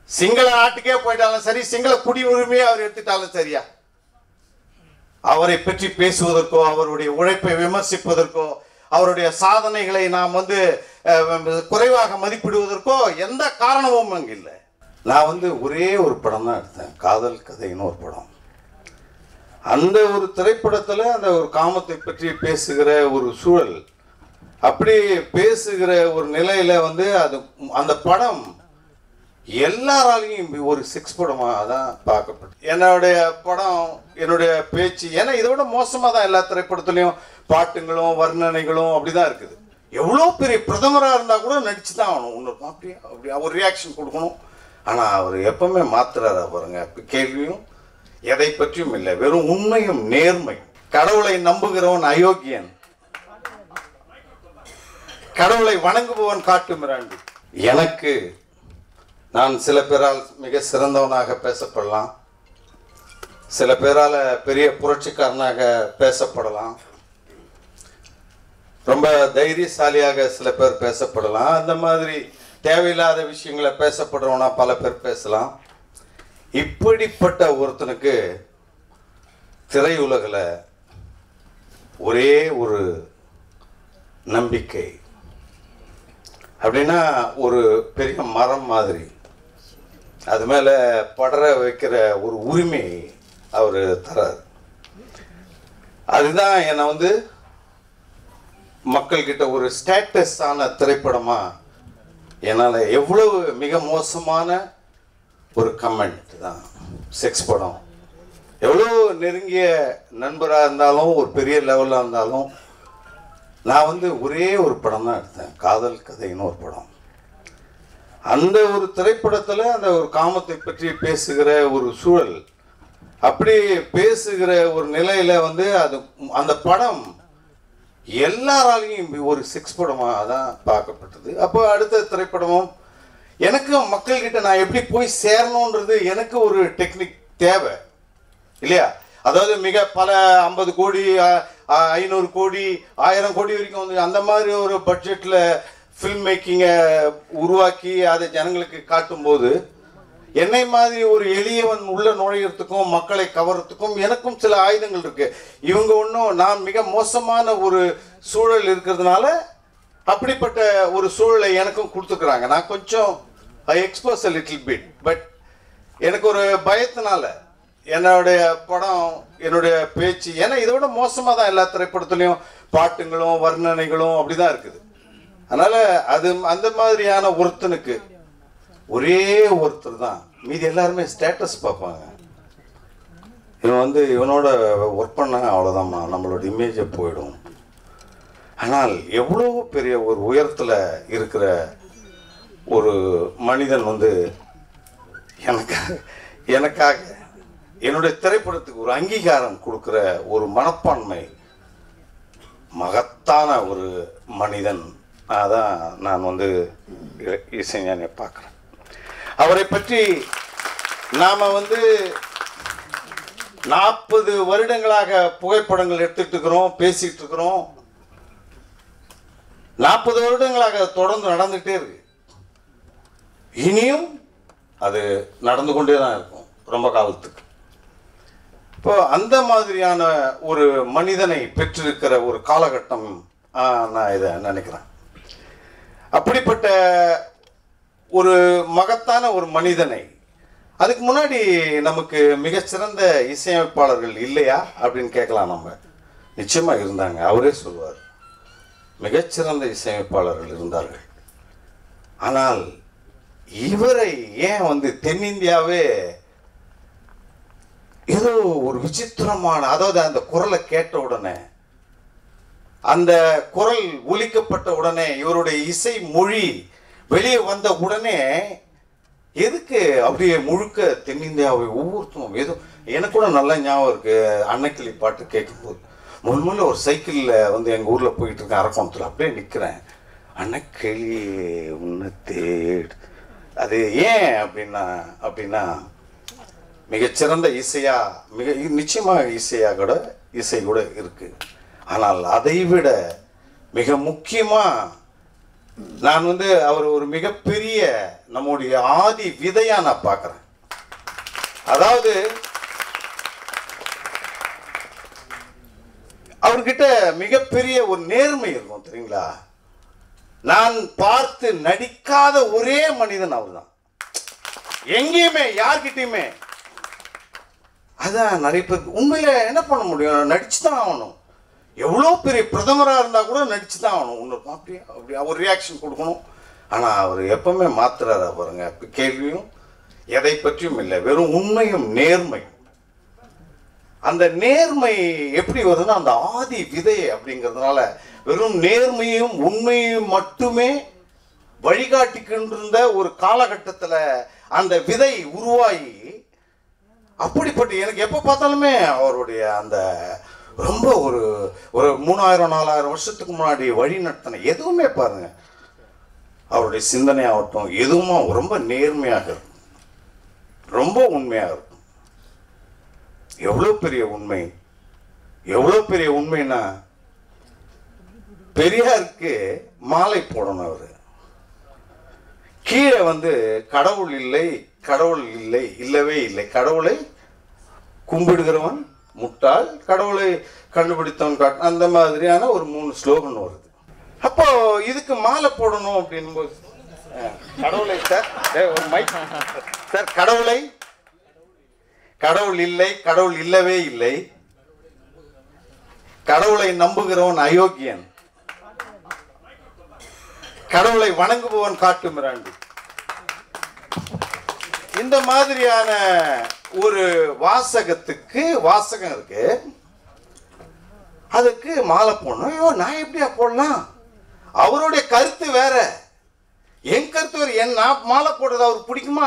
சிங்கள நாட்டுக்கே போயிட்டாலும் சரி சிங்கள குடியுரிமையை அவர் எடுத்துட்டாலும் சரியா அவரை பற்றி பேசுவதற்கோ அவருடைய உழைப்பை விமர்சிப்பதற்கோ அவருடைய சாதனைகளை நாம் வந்து அஹ், குறைவாக மதிப்பிடுவதற்கோ எந்த காரணமும் அங்கே இல்லை நான் வந்து ஒரே ஒரு படம் தான் எடுத்தேன் காதல் கதைன்னு ஒரு படம் அந்த ஒரு திரைப்படத்தில் அந்த ஒரு காமத்தை பற்றி பேசுகிற ஒரு சூழல் அப்படி பேசுகிற ஒரு நிலையில வந்து அது அந்த படம் எல்லாராலையும் ஒரு செக்ஸ் படமாக தான் பார்க்கப்பட்டு என்னுடைய படம் என்னுடைய பேச்சு ஏன்னா இதை விட மோசமாக தான் எல்லா திரைப்படத்துலையும் பாட்டுங்களும் வர்ணனைகளும் அப்படிதான் இருக்குது எவ்வளோ பெரிய பிரதமராக இருந்தால் கூட நடிச்சு தான் ஆகணும் ஒன்று அப்படியே அப்படியே ஒரு ரியாக்ஷன் கொடுக்கணும் ஆனால் அவர் எப்பவுமே மாத்துறாரு பாருங்க கேள்வியும் எதை பற்றியும் இல்லை வெறும் உண்மையும் நேர்மை கடவுளை நம்புகிறவன் அயோக்கியன் கடவுளை வணங்குபவன் காட்டு மிராண்டி எனக்கு நான் சில பேரால் மிக சிறந்தவனாக பேசப்படலாம் சில பேரால பெரிய புரட்சிக்காரனாக பேசப்படலாம் ரொம்ப தைரியசாலியாக சில பேர் பேசப்படலாம் அந்த மாதிரி தேவையில்லாத விஷயங்களை பேசப்படுறவனா பல பேர் பேசலாம் இப்படிப்பட்ட ஒருத்தனுக்கு திரையுலகில் ஒரே ஒரு நம்பிக்கை அப்படின்னா ஒரு பெரிய மரம் மாதிரி அது மேலே படர வைக்கிற ஒரு உரிமை அவர் தரார் அதுதான் என்னை வந்து மக்கள்கிட்ட ஒரு ஸ்டேட்டஸ் ஆன திரைப்படமா என்னால் எவ்வளவு மிக மோசமான ஒரு கமெண்ட் தான் செக்ஸ் படம் எவ்வளோ நெருங்கிய நண்பராக இருந்தாலும் ஒரு பெரிய லெவலில் இருந்தாலும் நான் வந்து ஒரே ஒரு படம் தான் எடுத்தேன் காதல் கதைன்னு ஒரு படம் அந்த ஒரு திரைப்படத்தில் அந்த ஒரு காமத்தை பற்றி பேசுகிற ஒரு சூழல் அப்படி பேசுகிற ஒரு நிலையில வந்து அது அந்த படம் எல்லாராலையும் ஒரு செக்ஸ் படமாக தான் பார்க்கப்பட்டது அப்போ அடுத்த திரைப்படமும் எனக்கு மக்கள்கிட்ட நான் எப்படி போய் சேரணுன்றது எனக்கு ஒரு டெக்னிக் தேவை இல்லையா அதாவது மிக பல ஐம்பது கோடி அ- அ- ஐநூறு கோடி ஆயிரம் கோடி வரைக்கும் வந்து அந்த மாதிரி ஒரு பட்ஜெட்டில் ஃபில்ம் மேக்கிங்கை உருவாக்கி அதை ஜனங்களுக்கு காட்டும்போது என்னை மாதிரி ஒரு எளியவன் உள்ள நுழையிறதுக்கும் மக்களை கவர்றதுக்கும் எனக்கும் சில ஆயுதங்கள் இருக்கு இவங்க ஒன்றும் நான் மிக மோசமான ஒரு சூழல் இருக்கிறதுனால அப்படிப்பட்ட ஒரு சூழலை எனக்கும் கொடுத்துக்கிறாங்க நான் கொஞ்சம் I expose a little bit but எனக்கு ஒரு பயத்தினால என்னுடைய படம் என்னுடைய பேச்சு ஏன்னா இதை விட மோசமாக தான் எல்லா திரைப்படத்துலையும் பாட்டுங்களும் வர்ணனைகளும் அப்படிதான் இருக்குது அதனால அது அந்த மாதிரியான ஒருத்தனுக்கு ஒரே ஒருத்தர் தான் மீதி எல்லாருமே ஸ்டேட்டஸ் பார்ப்பாங்க இவன் வந்து இவனோட ஒர்க் பண்ண அவ்வளோதாம்மா நம்மளோட இமேஜை போயிடும் ஆனால் எவ்வளோ பெரிய ஒரு உயரத்தில் இருக்கிற ஒரு மனிதன் வந்து எனக்காக எனக்காக என்னுடைய திரைப்படத்துக்கு ஒரு அங்கீகாரம் கொடுக்கிற ஒரு மனப்பான்மை மகத்தான ஒரு மனிதன் அதான் நான் வந்து இ- இசைஞானியை பார்க்குறேன் அவரை பற்றி நாம் வந்து நாற்பது வருடங்களாக புகைப்படங்கள் எடுத்துட்டு இருக்கிறோம் பேசிட்டு இருக்கிறோம் நாற்பது வருடங்களாக அது தொடர்ந்து நடந்துகிட்டே இருக்கு இனியும் அது நடந்து கொண்டே தான் இருக்கும் ரொம்ப காலத்துக்கு இப்போ அந்த மாதிரியான ஒரு மனிதனை பெற்றிருக்கிற ஒரு காலகட்டம் ஆ, நான் இதை நினைக்கிறேன் அப்படிப்பட்ட ஒரு மகத்தான ஒரு மனிதனை அதுக்கு முன்னாடி நமக்கு மிகச்சிறந்த இசையமைப்பாளர்கள் இல்லையா அப்படின்னு கேட்கலாம் நம்ம நிச்சயமா இருந்தாங்க அவரே சொல்வார் மிகச்சிறந்த இசையமைப்பாளர்கள் இருந்தார்கள் ஆனால் இவரை ஏன் வந்து தென்னிந்தியாவே ஏதோ ஒரு விசித்திரமான அதாவது அந்த குரலை கேட்ட உடனே அந்த குரல் ஒலிக்கப்பட்ட உடனே இவருடைய இசை மொழி வெளியே வந்த உடனே எதுக்கு அப்படியே முழுக்க தென்னிந்தியாவை ஒவ்வொருத்தரும் ஏதோ எனக்கு கூட நல்ல ஞாபகம் இருக்கு அன்னைக்கிளி பாட்டு கேட்கும்போது முதல் முதல்ல ஒரு சைக்கிளில் வந்து எங்கள் ஊரில் போயிட்டு இருக்கேன் அரக்கோணத்தில் அப்படியே நிற்கிறேன் அன்னைக்கிளி உன்னை தேடு அது ஏன் அப்படின்னா அப்படின்னா மிகச்சிறந்த இசையா மிக நிச்சயமாக இசையா கூட இசை கூட இருக்கு ஆனால் அதை விட மிக முக்கியமா நான் வந்து அவர் ஒரு மிகப்பெரிய நம்முடைய ஆதி விதையா நான் பார்க்குறேன் அதாவது அவர்கிட்ட மிகப்பெரிய ஒரு நேர்மை இருக்கும் தெரியுங்களா நான் பார்த்து நடிக்காத ஒரே மனிதன் அவர்தான் எங்கேயுமே யார்கிட்டயுமே அதான் நிறைய பேர் உண்மையில என்ன பண்ண முடியும் நடிச்சு தான் ஆகணும் எவ்வளோ பெரிய பிரதமராக இருந்தால் கூட நடிச்சு தான் ஆகணும் ஒன்று அப்படியே அப்படி ஒரு ரியாக்ஷன் கொடுக்கணும் ஆனால் அவர் எப்பவுமே மாத்துறாரு பாருங்க இப்ப கேள்வியும் எதை பற்றியும் இல்லை வெறும் உண்மையும் நேர்மையும் அந்த நேர்மை எப்படி வருதுன்னா அந்த ஆதி விதை அப்படிங்கிறதுனால வெறும் நேர்மையும் உண்மையும் மட்டுமே வழிகாட்டிக்கின்றிருந்த ஒரு காலகட்டத்தில் அந்த விதை உருவாகி அப்படிப்பட்ட எனக்கு எப்போ பார்த்தாலுமே அவருடைய அந்த ரொம்ப ஒரு ஒரு மூணாயிரம் நாலாயிரம் வருஷத்துக்கு முன்னாடி வழி நடத்தின எதுவுமே பாருங்க அவருடைய சிந்தனை ஆகட்டும் எதுவுமே ரொம்ப நேர்மையாக இருக்கும் ரொம்ப உண்மையாக இருக்கும் எவ்வளோ பெரிய உண்மை எவ்வளோ பெரிய உண்மைன்னா பெரியாருக்கு மாலை போடணும் அவர் கீழே வந்து கடவுள் இல்லை கடவுள் இல்லை இல்லவே இல்லை கடவுளை கும்பிடுகிறவன் முட்டாள் கடவுளை கண்டுபிடித்தவன் காட்டு அந்த மாதிரியான ஒரு மூணு ஸ்லோகன் வருது அப்போ இதுக்கு மாலை போடணும் அப்படின்போது அஹ், கடவுளை சார் டேய், ஒரு மைக் சார் கடவுளை கடவுள் இல்லை கடவுள் இல்லவே இல்லை கடவுளை நம்புகிறவன் அயோக்கியன் கடவுளை வணங்குபவன் காட்டு மிராண்டி இந்த மாதிரியான ஒரு வாசகத்துக்கு வாசகம் இருக்கு அதுக்கு மாலை போடணும் ஐயோ நான் எப்படியா போடலாம் அவருடைய கருத்து வேற என் கருத்து வேற என் நான் மாலை போடுறது அவருக்கு பிடிக்குமா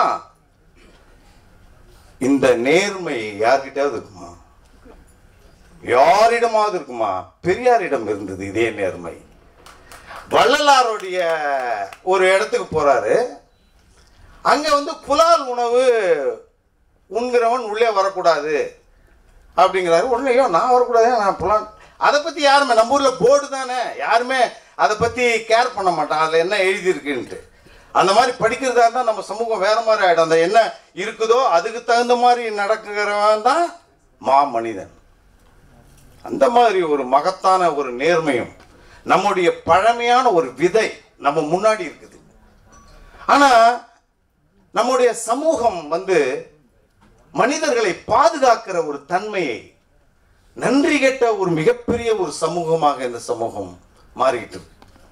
இந்த நேர்மை யார்கிட்டயாவது இருக்குமா யாரிடமாவது இருக்குமா பெரியாரிடம் இருந்தது இதே நேர்மை வள்ளலாருடைய ஒரு இடத்துக்கு போறாரு அங்க வந்து புலால் உணவு உண்கிறவன் உள்ளே வரக்கூடாது அப்படிங்கிறாரு உடனே ஐயோ நான் வரக்கூடாது நான் புலால் அதை பத்தி யாருமே நம்ம ஊர்ல போர்டு தானே யாருமே அதை பத்தி கேர் பண்ண மாட்டான் அதுல என்ன எழுதியிருக்குன்ட்டு அந்த மாதிரி படிக்கிறதா இருந்தால் நம்ம சமூகம் வேற மாதிரி ஆயிடும் அந்த என்ன இருக்குதோ அதுக்கு தகுந்த மாதிரி நடக்குகிறவன் தான் மா மனிதன் அந்த மாதிரி ஒரு மகத்தான ஒரு நேர்மையும் நம்முடைய பழமையான ஒரு விதை நம்ம முன்னாடி இருக்குது ஆனா நம்முடைய சமூகம் வந்து மனிதர்களை பாதுகாக்கிற ஒரு தன்மையை நன்றி கெட்ட ஒரு மிகப்பெரிய ஒரு சமூகமாக இந்த சமூகம் மாறிட்டு இருக்கு.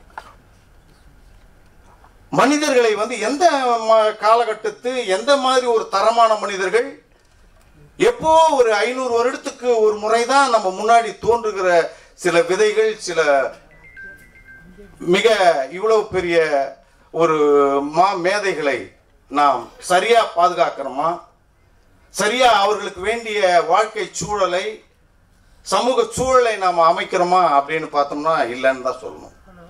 மனிதர்களை வந்து எந்த ம- காலகட்டத்து எந்த மாதிரி ஒரு தரமான மனிதர்கள் எப்போ ஒரு ஐநூறு வருடத்துக்கு ஒரு முறைதான் நம்ம முன்னாடி தோன்றுகிற சில விதைகள் சில மிக இவ்வளவு பெரிய ஒரு மா மேதைகளை நாம் சரியா பாதுகாக்கிறோமா சரியா அவர்களுக்கு வேண்டிய வாழ்க்கை சூழலை சமூக சூழலை நாம் அமைக்கிறோமா அப்படின்னு பார்த்தோம்னா இல்லைன்னு தான் சொல்லணும்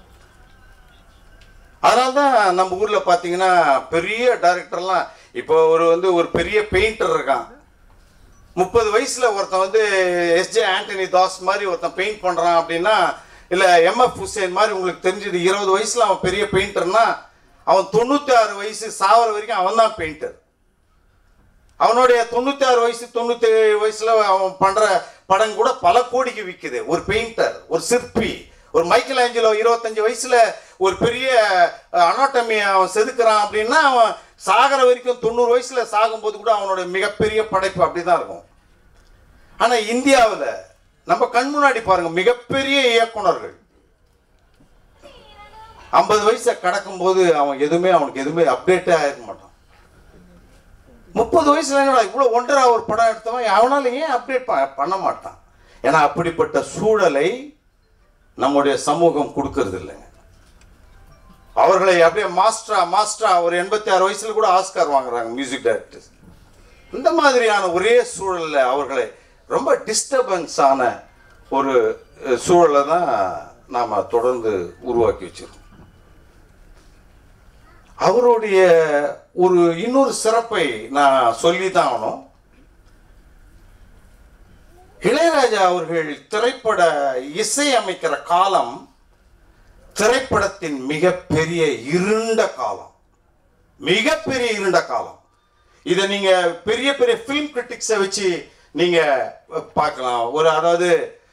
அதனால தான் நம்ம ஊர்ல பார்த்தீங்கன்னா பெரிய டைரக்டர்லாம் இப்போ ஒரு வந்து ஒரு பெரிய பெயிண்டர் இருக்கான் முப்பது வயசுல ஒருத்தன் வந்து எஸ்ஜே ஆண்டனி தாஸ் மாதிரி ஒருத்தன் பெயிண்ட் பண்றான் அப்படின்னா இல்ல எம்எஃப் ஹுசேன் மாதிரி உங்களுக்கு தெரிஞ்சது இருபது வயசுல அவன் பெரிய பெயிண்டர்னா அவன் தொண்ணூத்தி ஆறு வயசு சாவர வரைக்கும் அவன் தான் பெயிண்டர் அவனுடைய தொண்ணூத்தி ஆறு வயசு தொண்ணூத்தி ஏழு வயசுல அவன் பண்ற படம் கூட பல கோடிக்கு விக்குது ஒரு பெயிண்டர் ஒரு சிற்பி ஒரு மைக்கேல் ஆஞ்சலோ இருபத்தஞ்சு வயசுல ஒரு பெரிய அனாட்டமி அவன் செதுக்குறான் அப்படின்னா அவன் சாகிற வரைக்கும் தொண்ணூறு வயசுல சாகும்போது கூட அவனுடைய மிகப்பெரிய படைப்பு அப்படிதான் இருக்கும் ஆனா இந்தியாவில் நம்ம கண் முன்னாடி பாருங்க மிகப்பெரிய இயக்குனர்கள் ஐம்பது வயசை கடக்கும்போது அவன் எதுவுமே அவனுக்கு எதுவுமே அப்டேட்டே ஆயிருக்க மாட்டான் முப்பது வயசுல என்னடா இவ்வளோ ஒன்றரை ஒரு படம் எடுத்தவன் அவனால ஏன் அப்டேட் பண்ண மாட்டான் ஏன்னா அப்படிப்பட்ட சூழலை நம்முடைய சமூகம் கொடுக்கறது இல்லைங்க அவர்களை அப்படியே மாஸ்டரா மாஸ்டரா ஒரு எண்பத்தி ஆறு வயசுல கூட ஆஸ்கார் வாங்குறாங்க மியூசிக் டைரக்டர்ஸ் இந்த மாதிரியான ஒரே சூழல்ல அவர்களை ரொம்ப டிஸ்டர்பன்ஸ் ஆன ஒரு அஹ், சூழலை தான் நாம தொடர்ந்து உருவாக்கி வச்சிருக்கோம் அவருடைய ஒரு இன்னொரு சிறப்பை நான் சொல்லி தான் ஆகணும் இளையராஜா அவர்கள் திரைப்பட இசை அமைக்கிற காலம் திரைப்படத்தின் மிகப்பெரிய இருண்ட காலம் மிகப்பெரிய இருண்ட காலம் இதை நீங்க பெரிய பெரிய ஃபிலிம் கிரிட்டிக்ஸை வச்சு நீங்க பார்க்கலாம் ஒரு அதாவது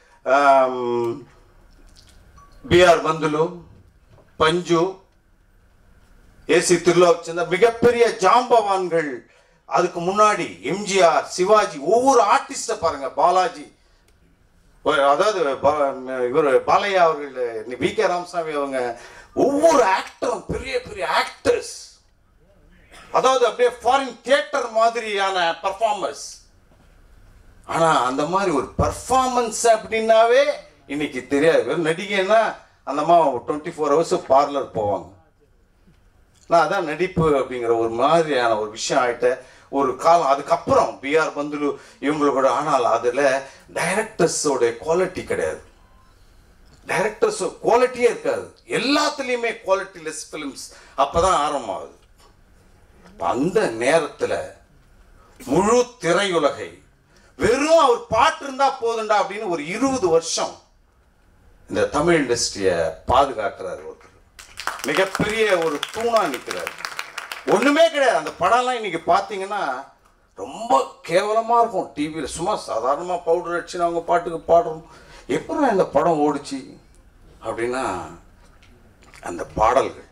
பிஆர் பந்துலு பஞ்சு ஏசி திருலோக் சந்தர் மிகப்பெரிய ஜாம்பவான்கள் அதுக்கு முன்னாடி எம்ஜிஆர் சிவாஜி ஒவ்வொரு ஆர்டிஸ்ட பாருங்க பாலாஜி ஒரு அதாவது இவர் பாலையா அவர்கள் வி கே ராமசாமி அவங்க ஒவ்வொரு ஆக்டரும் பெரிய பெரிய ஆக்டர்ஸ் அதாவது அப்படியே ஃபாரின் தியேட்டர் மாதிரியான பர்ஃபார்மன்ஸ் ஆனா அந்த மாதிரி ஒரு பர்ஃபார்மன்ஸ் அப்படின்னாவே இன்னைக்கு தெரியாது வெறும் நடிகைன்னா அந்த அம்மா டுவெண்ட்டி ஃபோர் ஹவர்ஸ் பார்லர் போவாங்க நான் அதான் நடிப்பு அப்படிங்கிற ஒரு மாதிரியான ஒரு விஷயம் ஆயிட்ட ஒரு காலம் அதுக்கப்புறம் பிஆர் பந்துலு இவங்களோட ஆனால் அதில் டைரக்டர்ஸோட குவாலிட்டி கிடையாது டைரக்டர்ஸ் குவாலிட்டியே இருக்காது எல்லாத்துலேயுமே குவாலிட்டி லெஸ் ஃபிலிம்ஸ் அப்போ தான் ஆரம்பமாகுது அப்ப அந்த நேரத்தில் முழு திரையுலகை வெறும் அவர் பாட்டு இருந்தா போதுண்டா அப்படின்னு ஒரு இருபது வருஷம் இந்த தமிழ் இண்டஸ்ட்ரியை பாதுகாக்கிறார் ஒருத்தர் மிகப்பெரிய ஒரு தூணா நிற்கிறார் ஒண்ணுமே கிடையாது அந்த படம்லாம் இன்னைக்கு பார்த்தீங்கன்னா ரொம்ப கேவலமா இருக்கும் டிவியில் சும்மா சாதாரணமா பவுடர் அடிச்சு அவங்க பாட்டுக்கு பாடுறோம் எப்படி இந்த படம் ஓடுச்சு அப்படின்னா அந்த பாடல்கள்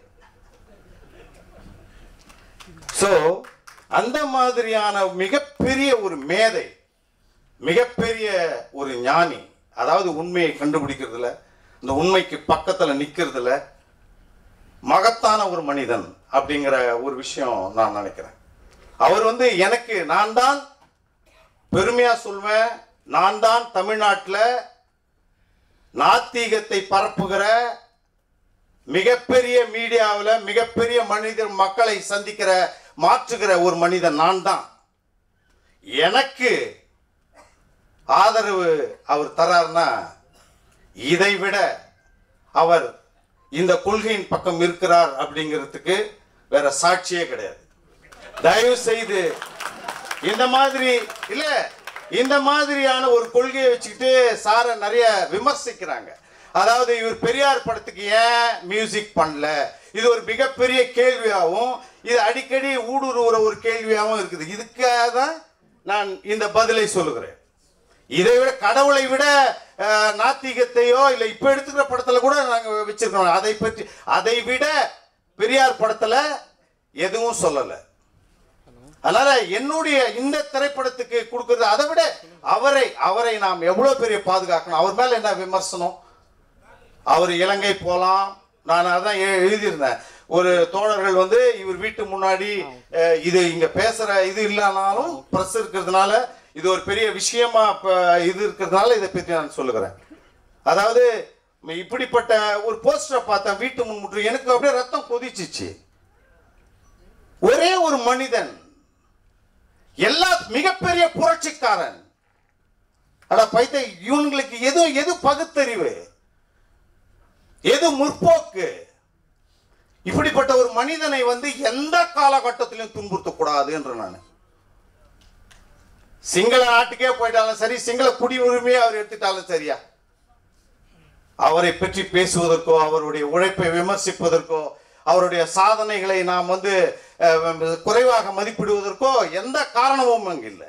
ஸோ அந்த மாதிரியான மிகப்பெரிய ஒரு மேதை மிகப்பெரிய ஒரு ஞானி அதாவது உண்மையை கண்டுபிடிக்கிறதுல இந்த உண்மைக்கு பக்கத்தில் நிற்கிறதுல மகத்தான ஒரு மனிதன் அப்படிங்கிற ஒரு விஷயம் நான் நினைக்கிறேன் அவர் வந்து எனக்கு நான் தான் பெருமையா சொல்வேன் நான் தான் தமிழ்நாட்டில் நாத்திகத்தை பரப்புகிற மிகப்பெரிய மீடியாவில் மிகப்பெரிய மனிதர் மக்களை சந்திக்கிற மாற்றுகிற ஒரு மனிதன் நான் தான் எனக்கு ஆதரவு அவர் தரார்னா இதை விட அவர் இந்த கொள்கையின் பக்கம் இருக்கிறார் அப்படிங்கிறதுக்கு வேற சாட்சியே கிடையாது தயவு செய்து இந்த மாதிரி இல்ல இந்த மாதிரியான ஒரு கொள்கையை வச்சுக்கிட்டு சாரை நிறைய விமர்சிக்கிறாங்க அதாவது இவர் பெரியார் படத்துக்கு ஏன் மியூசிக் பண்ணல இது ஒரு மிகப்பெரிய கேள்வியாகவும் இது அடிக்கடி ஊடுருவுற ஒரு கேள்வியாகவும் இருக்குது இதுக்காக தான் நான் இந்த பதிலை சொல்லுகிறேன் இதை விட கடவுளை விட அஹ், நாத்திகத்தையோ இல்லை இப்போ எடுத்துக்கிற படத்துல கூட நாங்கள் வச்சிருக்கோம் அதை பற்றி அதை விட பெரியார் படத்துல எதுவும் சொல்லலை அதனால என்னுடைய இந்த திரைப்படத்துக்கு கொடுக்கறது அதை விட அவரை அவரை நாம் எவ்வளவு பெரிய பாதுகாக்கணும் அவர் மேல என்ன விமர்சனம் அவர் இலங்கை போலாம் நான் அதான் எ- எழுதியிருந்தேன் ஒரு தோழர்கள் வந்து இவர் வீட்டு முன்னாடி அஹ், இது இங்க பேசுற இது இல்லைனாலும் பிரஸ் இருக்கிறதுனால இது ஒரு பெரிய விஷயமா இப்ப இது இருக்கிறதுனால இதை பற்றி நான் சொல்லுகிறேன் அதாவது இப்படிப்பட்ட ஒரு போஸ்டரை பார்த்தேன் வீட்டு முன் முற்று எனக்கு அப்படியே ரத்தம் கொதிச்சிச்சு ஒரே ஒரு மனிதன் எல்லா மிகப்பெரிய புரட்சிக்காரன் அட பைத்த இவங்களுக்கு எது எது பகுத்தறிவு எது முற்போக்கு இப்படிப்பட்ட ஒரு மனிதனை வந்து எந்த காலகட்டத்திலும் துன்புறுத்தக்கூடாது என்று நான் சிங்கள நாட்டுக்கே போயிட்டாலும் சரி சிங்கள குடியுரிமையை அவர் எடுத்துட்டாலும் சரியா அவரை பற்றி பேசுவதற்கோ அவருடைய உழைப்பை விமர்சிப்பதற்கோ அவருடைய சாதனைகளை நாம் வந்து அஹ், குறைவாக மதிப்பிடுவதற்கோ எந்த காரணமும் அங்கு இல்லை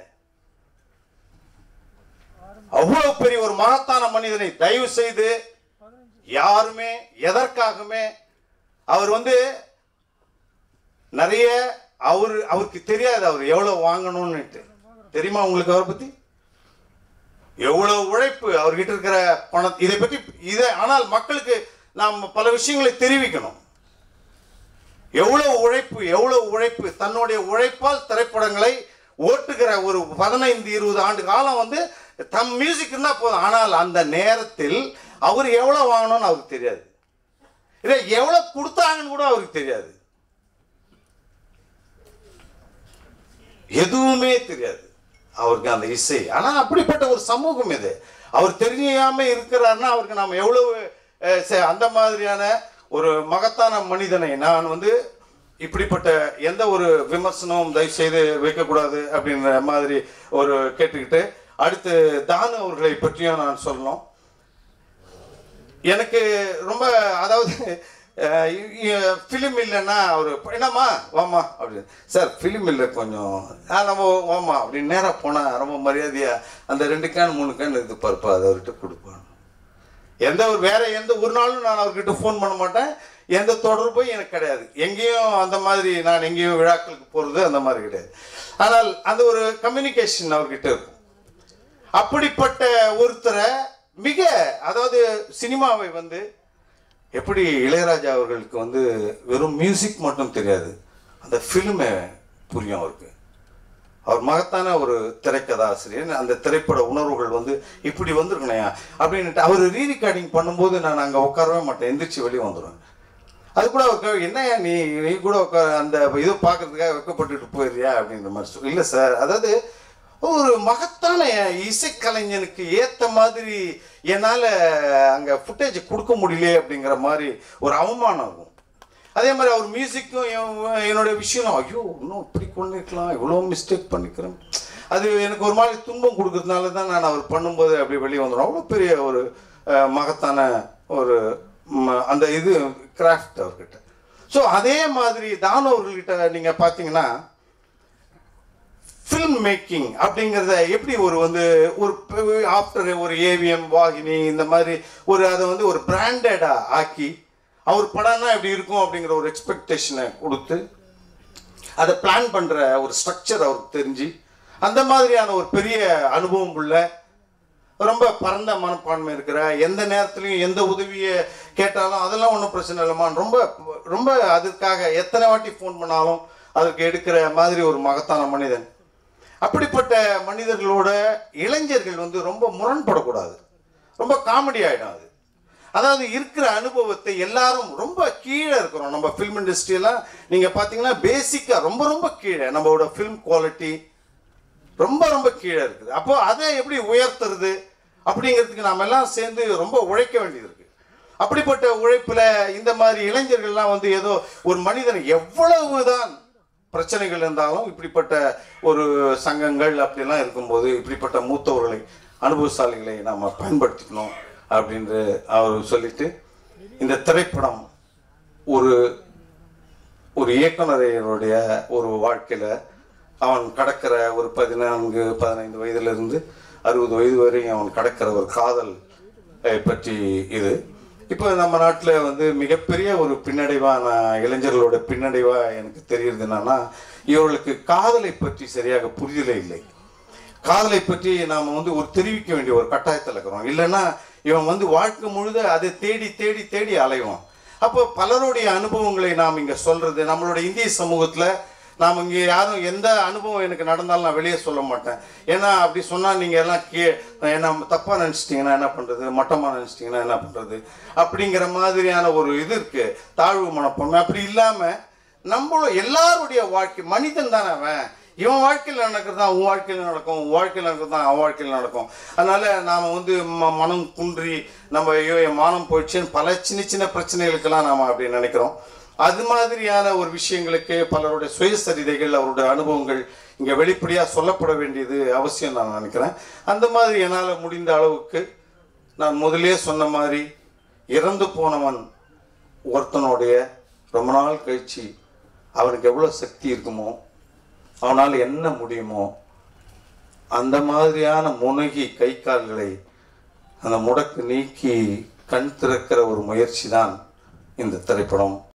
அவ்வளவு பெரிய ஒரு மகத்தான மனிதனை தயவு செய்து யாருமே எதற்காகவுமே அவர் வந்து நிறைய அவர் அவருக்கு தெரியாது அவர் எவ்வளவு வாங்கணும்னுட்டு தெரியுமா உங்களுக்கு அவரை பத்தி எவ்வளவு உழைப்பு அவர்கிட்ட இருக்கிற பணம் இதை பற்றி இதை ஆனால் மக்களுக்கு நாம் பல விஷயங்களை தெரிவிக்கணும் எவ்வளவு உழைப்பு எவ்வளவு உழைப்பு தன்னுடைய உழைப்பால் திரைப்படங்களை ஓட்டுகிற ஒரு பதினைந்து இருபது ஆண்டு காலம் வந்து தம் மியூசிக் இருந்தால் போதும் ஆனால் அந்த நேரத்தில் அவர் எவ்வளோ வாங்கணும்னு அவருக்கு தெரியாது இல்லை எவ்வளோ கொடுத்தாங்கன்னு கூட அவருக்கு தெரியாது எதுவுமே தெரியாது அவருக்கு அந்த இசை ஆனால் அப்படிப்பட்ட ஒரு சமூகம் இது அவர் தெரியாம இருக்கிறாருன்னா அவருக்கு நாம் எவ்வளவு அஹ், சே- அந்த மாதிரியான ஒரு மகத்தான மனிதனை நான் வந்து இப்படிப்பட்ட எந்த ஒரு விமர்சனமும் தயவு செய்து வைக்கக்கூடாது அப்படின்ற மாதிரி ஒரு கேட்டுக்கிட்டு அடுத்து தானு அவர்களை பற்றியும் நான் சொல்லணும் எனக்கு ரொம்ப அதாவது ஃபிலிம் இல்லைன்னா அவர் என்னம்மா வாம்மா அப்படின்னு சார் ஃபிலிம் இல்லை கொஞ்சம் ஆ நம்ம வாம்மா அப்படின்னு நேராக போனால் ரொம்ப மரியாதையாக அந்த ரெண்டு கேன் மூணு கேன் இது பருப்பா அதை அவர்கிட்ட கொடுப்பான் எந்த ஒரு வேற எந்த ஒரு நாளும் நான் அவர்கிட்ட ஃபோன் பண்ண மாட்டேன் எந்த தொடர்பும் எனக்கு கிடையாது எங்கேயும் அந்த மாதிரி நான் எங்கேயும் விழாக்களுக்கு போகிறது அந்த மாதிரி கிடையாது ஆனால் அந்த ஒரு கம்யூனிகேஷன் அவர்கிட்ட இருக்கும் அப்படிப்பட்ட ஒருத்தரை மிக அதாவது சினிமாவை வந்து எப்படி இளையராஜா அவர்களுக்கு வந்து வெறும் மியூசிக் மட்டும் தெரியாது அந்த ஃபிலிமை புரியும் அவருக்கு அவர் மகத்தான ஒரு திரைக்கதாசிரியர் அந்த திரைப்பட உணர்வுகள் வந்து இப்படி வந்திருக்கணையா அப்படின்ட்டு அவர் ரீ ரெக்கார்டிங் பண்ணும்போது நான் அங்கே உட்காரவே மாட்டேன் எந்திரிச்சு வெளியே வந்துடுவேன் அது கூட அவர் என்னையா நீ நீ கூட உட்கார அந்த இது பார்க்கறதுக்காக வெக்கப்பட்டுட்டு போயிடுறியா அப்படின்ற மாதிரி சொல்லி இல்லை சார் அதாவது ஒரு மகத்தான இசைக்கலைஞனுக்கு ஏற்ற மாதிரி என்னால் அங்கே ஃபுட்டேஜ் கொடுக்க முடியலையே அப்படிங்கிற மாதிரி ஒரு அவமானம் இருக்கும் அதே மாதிரி அவர் மியூசிக்கும் என் என்னுடைய விஷயம் ஐயோ இன்னும் இப்படி பண்ணிருக்கலாம் இவ்வளோ மிஸ்டேக் பண்ணிக்கிறேன் அது எனக்கு ஒரு மாதிரி துன்பம் கொடுக்கறதுனால தான் நான் அவர் பண்ணும்போது அப்படி வெளியே வந்துடும் அவ்வளோ பெரிய ஒரு அஹ், மகத்தான ஒரு ம- அந்த இது கிராஃப்ட் அவர்கிட்ட ஸோ அதே மாதிரி தானு அவர்கள்கிட்ட நீங்கள் பார்த்தீங்கன்னா ஃபில்ம் மேக்கிங் அப்படிங்கிறத எப்படி ஒரு வந்து ஒரு ஆஃப்டர் ஒரு ஏவிஎம் வாகினி இந்த மாதிரி ஒரு அதை வந்து ஒரு பிராண்டடாக ஆக்கி அவர் படம்னா எப்படி இருக்கும் அப்படிங்கிற ஒரு எக்ஸ்பெக்டேஷனை கொடுத்து அதை பிளான் பண்ணுற ஒரு ஸ்ட்ரக்சர் அவருக்கு தெரிஞ்சு அந்த மாதிரியான ஒரு பெரிய அனுபவம் உள்ள ரொம்ப பரந்த மனப்பான்மை இருக்கிற எந்த நேரத்துலையும் எந்த உதவியை கேட்டாலும் அதெல்லாம் ஒன்றும் பிரச்சனை இல்லைம்மா ரொம்ப ரொம்ப அதுக்காக எத்தனை வாட்டி ஃபோன் பண்ணாலும் அதுக்கு எடுக்கிற மாதிரி ஒரு மகத்தான மனிதன் அப்படிப்பட்ட மனிதர்களோட இளைஞர்கள் வந்து ரொம்ப முரண்படக்கூடாது ரொம்ப காமெடி ஆகிடும் அது அதாவது இருக்கிற அனுபவத்தை எல்லாரும் ரொம்ப கீழே இருக்கிறோம் நம்ம ஃபில்ம் இண்டஸ்ட்ரியெல்லாம் நீங்கள் பார்த்தீங்கன்னா பேசிக்காக ரொம்ப ரொம்ப கீழே நம்மளோட ஃபில்ம் குவாலிட்டி ரொம்ப ரொம்ப கீழே இருக்குது அப்போ அதை எப்படி உயர்த்துறது அப்படிங்கிறதுக்கு நாம எல்லாம் சேர்ந்து ரொம்ப உழைக்க வேண்டியது இருக்கு அப்படிப்பட்ட உழைப்புல இந்த மாதிரி இளைஞர்கள்லாம் வந்து ஏதோ ஒரு மனிதன் எவ்வளவுதான் பிரச்சனைகள் இருந்தாலும் இப்படிப்பட்ட ஒரு சங்கங்கள் அப்படிலாம் இருக்கும்போது இப்படிப்பட்ட மூத்தவர்களை அனுபவசாலிகளை நாம் பயன்படுத்திக்கணும் அப்படின்னு அவர் சொல்லிட்டு இந்த திரைப்படம் ஒரு ஒரு இயக்குனரையனுடைய ஒரு வாழ்க்கையில் அவன் கடக்கிற ஒரு பதினான்கு பதினைந்து வயதிலிருந்து அறுபது வயது வரையும் அவன் கடக்கிற ஒரு காதல் அஹ், பற்றி இது இப்போ நம்ம நாட்டில் வந்து மிகப்பெரிய ஒரு பின்னடைவான இளைஞர்களோட பின்னடைவா எனக்கு தெரியுது என்னன்னா இவர்களுக்கு காதலை பற்றி சரியாக புரிதலே இல்லை காதலை பற்றி நாம் வந்து ஒரு தெரிவிக்க வேண்டிய ஒரு கட்டாயத்தில் இருக்கிறோம் இல்லைன்னா இவன் வந்து வாழ்க்கை முழுத அதை தேடி தேடி தேடி அலைவான் அப்போ பலருடைய அனுபவங்களை நாம் இங்கே சொல்றது நம்மளோட இந்திய சமூகத்தில் நாம் இங்கே யாரும் எந்த அனுபவம் எனக்கு நடந்தாலும் நான் வெளியே சொல்ல மாட்டேன் ஏன்னா அப்படி சொன்னால் நீங்கள் எல்லாம் கே என்ன தப்பாக நினச்சிட்டிங்கன்னா என்ன பண்ணுறது மட்டமாக நினச்சிட்டிங்கன்னா என்ன பண்ணுறது அப்படிங்கிற மாதிரியான ஒரு இது இருக்குது தாழ்வு மனப்பான்மை அப்படி இல்லாமல் நம்மளும் எல்லாருடைய வாழ்க்கை மனிதன் தானே அவன் இவன் வாழ்க்கையில் நடக்கிறது தான் உன் வாழ்க்கையில் நடக்கும் உன் வாழ்க்கையில் நடக்கிறது தான் அவன் வாழ்க்கையில் நடக்கும் அதனால நாம் வந்து ம- மனம் குன்றி நம்ம ஐயோ என் மானம் போயிடுச்சுன்னு பல சின்ன சின்ன பிரச்சனைகளுக்கெல்லாம் நாம் அப்படி நினைக்கிறோம் அது மாதிரியான ஒரு விஷயங்களுக்கு பலருடைய சுயசரிதைகள் அவருடைய அனுபவங்கள் இங்கே வெளிப்படையாக சொல்லப்பட வேண்டியது அவசியம் நான் நினைக்கிறேன் அந்த மாதிரி என்னால் முடிந்த அளவுக்கு நான் முதலே சொன்ன மாதிரி இறந்து போனவன் ஒருத்தனுடைய ரொம்ப நாள் கழிச்சு அவனுக்கு எவ்வளோ சக்தி இருக்குமோ அவனால் என்ன முடியுமோ அந்த மாதிரியான முனகி கை கால்களை அந்த முடக்கு நீக்கி கண் திறக்கிற ஒரு முயற்சி தான் இந்த திரைப்படம்